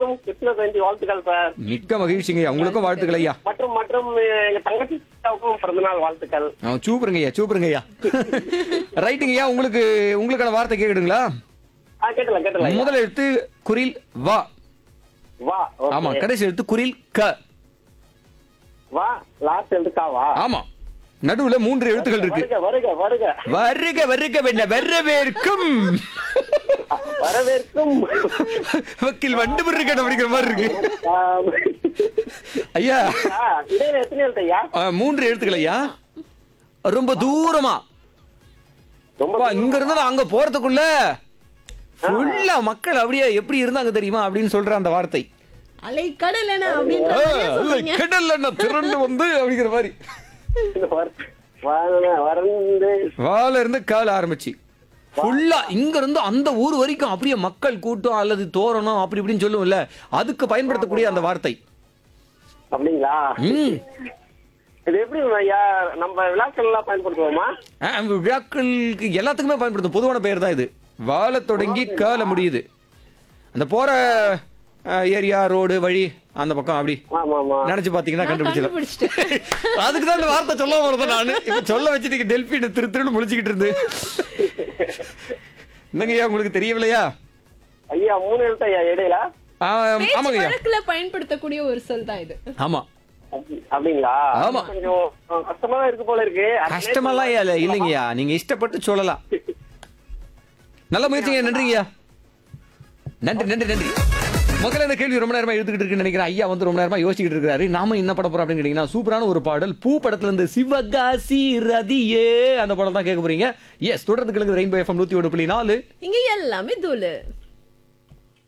மற்றும் கிருஷ்ண ஜெயந்தி வாழ்த்துக்கள் சார் மிக்க மகிழ்ச்சிங்க ஐயா உங்களுக்கும் வாழ்த்துக்கள் ஐயா மற்றும் மற்றும் எங்க தங்கச்சி சிஸ்டருக்கும் பிறந்தநாள் வாழ்த்துக்கள் ஆ, சூப்பருங்க ஐயா சூப்பருங்க ஐயா ரைட்டுங்க ஐயா உங்களுக்கு உங்களுக்கான வார்த்தை கேக்குதுங்களா ஆ கேட்டல கேட்டல முதல் எழுத்து குரில் வா வா okay. ஆமா கடைசி எழுத்து குரில் க வா லாஸ்ட் எழுதுக்காவா ஆமா நடுவுல மூன்று எழுத்துக்கள் இருக்கு வருக வருக வருக வருக வருக வெண்ண வரவேற்கும் வரவேற்கும் வக்கீல் வண்டு பிறக்கணும் அப்படிங்கிற மாதிரி இருக்கு ஆம். ஐயா ஆ, இடையில எத்தனை எழுத்து ஐயா ஆ, மூன்று எழுத்துக்கள் ஐயா ரொம்ப தூரமா ரொம்ப அப்பா, இங்க இருந்து நான் அங்க போறதுக்குள்ள ஃபுல்லா மக்கள் அப்படியே எப்படி இருந்தாங்க தெரியுமா அப்படின்னு சொல்ற அந்த வார்த்தை அலை கடல் என்ன அப்படின்ற ஆ, மாதிரியே இல்ல, சொல்றீங்க. கடல்ல நான் திரண்டு வந்து அப்படிங்கிற மாதிரி வர- வர- வரந்து வால இருந்து கால ஆரம்பிச்சு ஃபுல்லா இங்க இருந்து அந்த ஊர் வரைக்கும் அப்படியே மக்கள் கூட்டம் அல்லது தோரணம் அப்படி இப்படின்னு சொல்லுவோம்ல அதுக்கு பயன்படுத்தக்கூடிய அந்த வார்த்தை அப்படிங்களா ம் இது எப்படி ஐயா நம்ம விழாக்கள் எல்லாம் பயன்படுத்துவோமா ஆ, விழாக்களுக்கு எல்லாத்துக்குமே பயன்படுத்தும் பொதுவான பெயர் தான் இது வாழ தொடங்கி கால முடியுது அந்த போற ஆ, ஏரியா ரோடு வழி அந்த பக்கம் அப்படி ஆமா ஆமா நினைச்சு பாத்தீங்கன்னா நான் கண்டுபிடிச்சிடலாம் கண்டுபிடிச்சிட்டேன் அதுக்கு தான் இந்த வார்த்தை சொல்ல வரது நானு இப்ப சொல்ல வச்சுட்டு டெல்பின் திரு திருன்னு முழிச்சுக்கிட்டு இருந்து என்னங்கய்யா உங்களுக்கு தெரியவில்லையா ஐயா மூணு எழுத்து ஐயா இடையில ஆ, பேச்சு ஆமாங்கய்யா வழக்குல பயன்படுத்தக்கூடிய ஒரு சொல் தான் இது ஆமா அப்படி- அப்படிங்களா ஆமா. கொஞ்சம் அஹ், கஷ்டமா தான் இருக்கு போல இருக்கு கஷ்டமெல்லாம் இல்ல இல்லைங்கய்யா நீங்க இஷ்டப்பட்டு சொல்லலாம் நல்ல முயற்சிங்க நன்றிங்கய்யா நன்றி நன்றி நன்றி மக்கள் இந்த கேள்வி ரொம்ப நேரமா எடுத்துக்கிட்டு இருக்குன்னு நினைக்கிறேன் ஐயா வந்து ரொம்ப நேரமா யோசிச்சுட்டு இருக்காரு நாம என்ன பட போறோம் அப்படின்னு கேட்டீங்கன்னா சூப்பரான ஒரு பாடல் பூ படத்துல இருந்து சிவகாசி ரதியே அந்த படம் தான் கேட்க போறீங்க எஸ் தொடர்ந்து கிழங்கு ரெயின்போ எஃப்எம் நூத்தி ஒன்று புள்ளி நாலு இங்க எல்லாமே தூளு